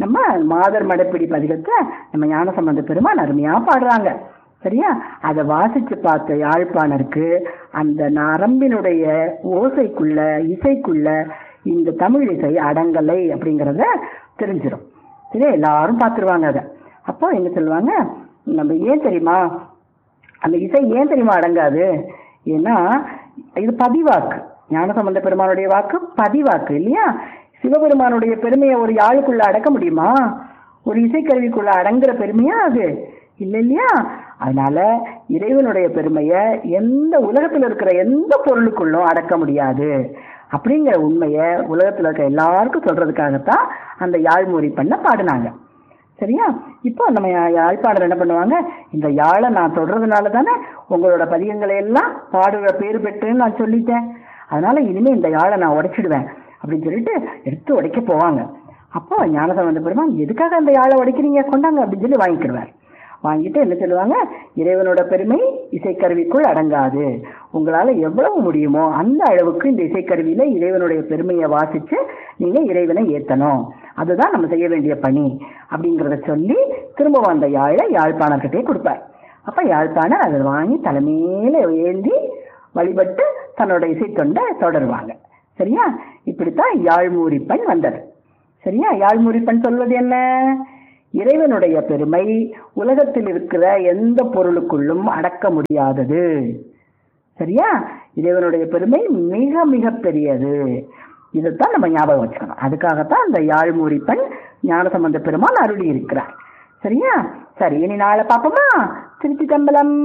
நம்ம மாதர் மடப்பிடி பதிகத்தை நம்ம ஞானசம்பந்த பெருமான் அருமையா பாடுறாங்க சரியா அதை வாசிச்சு பார்த்த யாழ்ப்பாணருக்கு அந்த நரம்பினுடைய ஓசைக்குள்ள இசைக்குள்ள இந்த தமிழ் இசை அடங்கலை அப்படிங்கறத தெரிஞ்சிடும் சரியா எல்லாரும் பார்த்துருவாங்க அதை அப்போ என்ன சொல்லுவாங்க நம்ம ஏன் தெரியுமா அந்த இசை ஏன் தெரியுமா அடங்காது ஏன்னா இது பதிவாக்கு ஞானசம்பந்த பெருமானுடைய வாக்கு பதிவாக்கு இல்லையா சிவபெருமானுடைய பெருமையை ஒரு யாழுக்குள்ள அடக்க முடியுமா ஒரு இசைக்கருவிக்குள்ள அடங்குற பெருமையா அது இல்லை இல்லையா அதனால இறைவனுடைய பெருமையை எந்த உலகத்துல இருக்கிற எந்த பொருளுக்குள்ளும் அடக்க முடியாது அப்படிங்கிற உண்மையை உலகத்துல இருக்க எல்லாருக்கும் சொல்றதுக்காகத்தான் அந்த யாழ்மொழி பண்ண பாடினாங்க சரியா இப்போ நம்ம யா- யாழ்ப்பாணர் என்ன பண்ணுவாங்க இந்த யாழை நான் தொடர்றதுனால தானே உங்களோட பதிகங்களை எல்லாம் பாடுற பேர் பெற்றுன்னு நான் சொல்லிட்டேன் அதனால இனிமே இந்த யாழை நான் உடைச்சிடுவேன் அப்படின்னு சொல்லிட்டு எடுத்து உடைக்க போவாங்க அப்போ ஞானசம்பந்த பெருமான் எதுக்காக அந்த யாழை உடைக்கிறீங்க கொண்டாங்க அப்படின்னு சொல்லி வாங்கிக்கிடுவார் வாங்கிட்டு என்ன சொல்லுவாங்க இறைவனோட பெருமை இசைக்கருவிக்குள் அடங்காது உங்களால எவ்வளவு முடியுமோ அந்த அளவுக்கு இந்த இசைக்கருவியில இறைவனுடைய பெருமையை வாசிச்சு நீங்க இறைவனை ஏத்தணும் அதுதான் நம்ம செய்ய வேண்டிய பணி அப்படிங்கறத சொல்லி திரும்பவும் அந்த யாழை யாழ்ப்பாணர்கிட்டே கொடுப்பார் அப்ப யாழ்ப்பாணர் அதை வாங்கி தலைமையில ஏந்தி வழிபட்டு தன்னோட இசைத்தொண்டை தொடருவாங்க சரியா இப்படித்தான் யாழ்மூரிப்பண் வந்தது சரியா யாழ்மூரிப்பண் சொல்வது என்ன இறைவனுடைய பெருமை உலகத்தில் இருக்கிற எந்த பொருளுக்குள்ளும் அடக்க முடியாதது சரியா இறைவனுடைய பெருமை மிக மிக பெரியது இதைத்தான் நம்ம ஞாபகம் வச்சுக்கணும் அதுக்காகத்தான் அந்த யாழ்மூரிப்பண் ஞானசம்பந்த பெருமான் அருளி இருக்கிறார் சரியா சரி இனி நாளை பார்ப்போமா Trichy தம்பலம்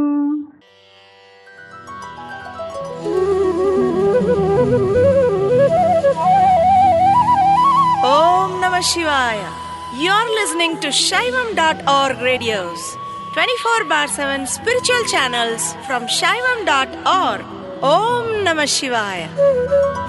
Om Namah Shivaya. You're listening to Shaivam.org radios, 24 bar 7 spiritual channels from Shaivam.org. Om Namah Shivaya.